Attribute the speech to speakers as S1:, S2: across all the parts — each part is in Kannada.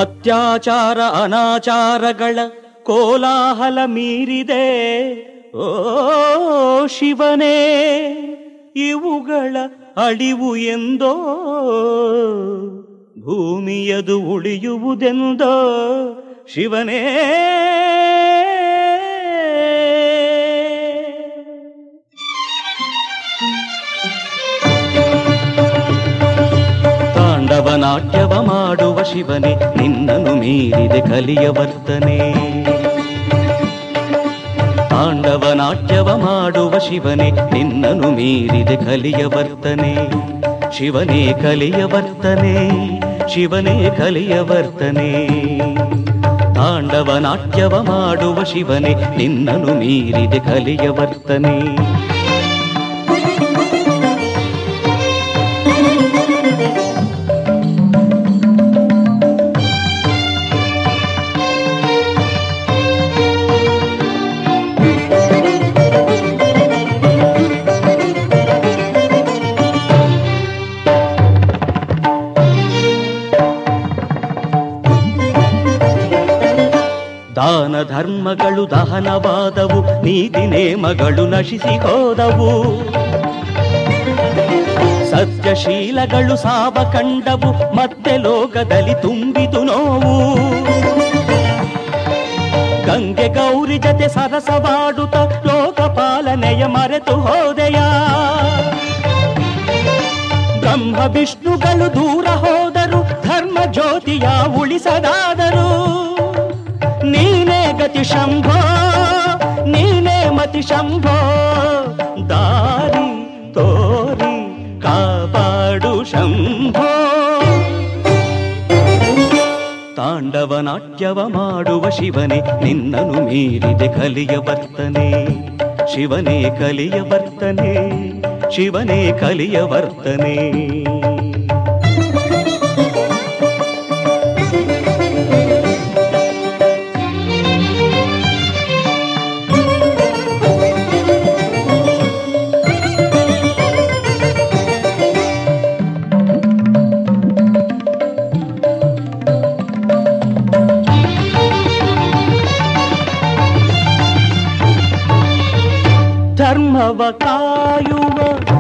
S1: ಅತ್ಯಾಚಾರ ಅನಾಚಾರಗಳ ಕೋಲಾಹಲ ಮೀರಿದೆ ಓ ಶಿವನೇ ಇವುಗಳ ಅಳಿವು ಎಂದೋ ಭೂಮಿಯದು ಉಳಿಯುವುದೆಂದೋ ಶಿವನೇ ತಾಂಡವ ನಾಟ್ಯವ ಮಾಡುವ ಶಿವನೇ ನಿನ್ನನು ಮೀರಿದೆ ಕಲಿಯ ವರ್ತನೆ ತಾಂಡವ ನಾಟ್ಯವ ಮಾಡುವ ಶಿವನೇ ನಿನ್ನನು ಮೀರಿದೆ ಕಲಿಯ ವರ್ತನೆ ಶಿವನೇ ಕಲಿಯ ವರ್ತನೆ ಶಿವನೇ ಕಲಿಯ ವರ್ತನೆ ತಾಂಡವ ನಾಟ್ಯವ ಮಾಡುವ ಶಿವನೇ ನಿನ್ನನು ಮೀರಿದೆ ಕಲಿಯ ವರ್ತನೆ ದಾನ ಧರ್ಮಗಳು ದಹನವಾದವು ನೀತಿ ನೇಮಗಳು ನಶಿಸಿ ಹೋದವು ಸತ್ಯಶೀಲಗಳು ಸಾವ ಕಂಡವು ಮತ್ತೆ ಲೋಕದಲ್ಲಿ ತುಂಬಿತು ನೋವು ಗಂಗೆ ಗೌರಿ ಜತೆ ಸರಸವಾಡುತ್ತ ಲೋಕಪಾಲನೆಯ ಮರೆತು ಹೋದೆಯ ಬ್ರಹ್ಮ ವಿಷ್ಣುಗಳು ದೂರ ಹೋದರು ಧರ್ಮ ಜ್ಯೋತಿಯ ಉಳಿಸದಾದರು ನೀನೇ ಗತಿ ಶಂಭೋ ನೀನೇ ಮತಿ ಶಂಭೋ ದಾರಿ ತೋರಿ ಕಾಪಾಡು ಶಂಭೋ ತಾಂಡವ ನಾಟ್ಯವ ಮಾಡುವ ಶಿವನೇ ನಿನ್ನನು ಮೀರಿದೆ ಕಲಿಯ ವರ್ತನೆ ಶಿವನೇ ಕಲಿಯ ವರ್ತನೆ ಶಿವನೇ ಕಲಿಯ ವರ್ತನೆ ಧರ್ಮವ ಕಾಯುವ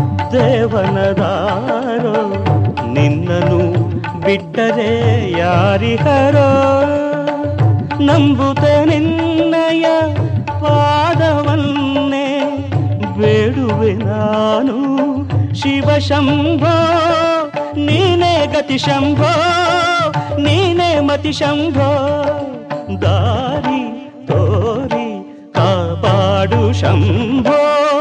S1: ದೇವನದಾರೋ ನಿನ್ನನು ಬಿಟ್ಟರೆ ಯಾರಿಹರೋ ನಂಬುತ್ತ ನಿನ್ನಯ ಪಾದವನ್ನೇ ಬೇಡುವೆ ನಾನು ಶಿವಶಂಭೋ ನೀನೇ ಗತಿ ಶಂಭೋ ನೀನೇ ಮತಿ ಶಂಭೋ ದಾರಿ ತೋರಿ ಕಾಪಾಡು ಶಂಭೋ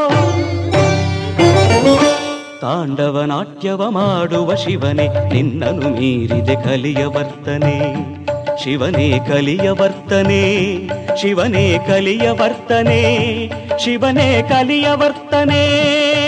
S1: ತಾಂಡವ ನಾಟ್ಯವ ಮಾಡುವ ಶಿವನೇ ನಿನ್ನನು ಮೀರಿದೆ ಕಲಿಯ ವರ್ತನೆ ಶಿವನೇ ಕಲಿಯ ವರ್ತನೆ ಶಿವನೇ ಕಲಿಯ ವರ್ತನೆ ಶಿವನೇ ಕಲಿಯ ವರ್ತನೆ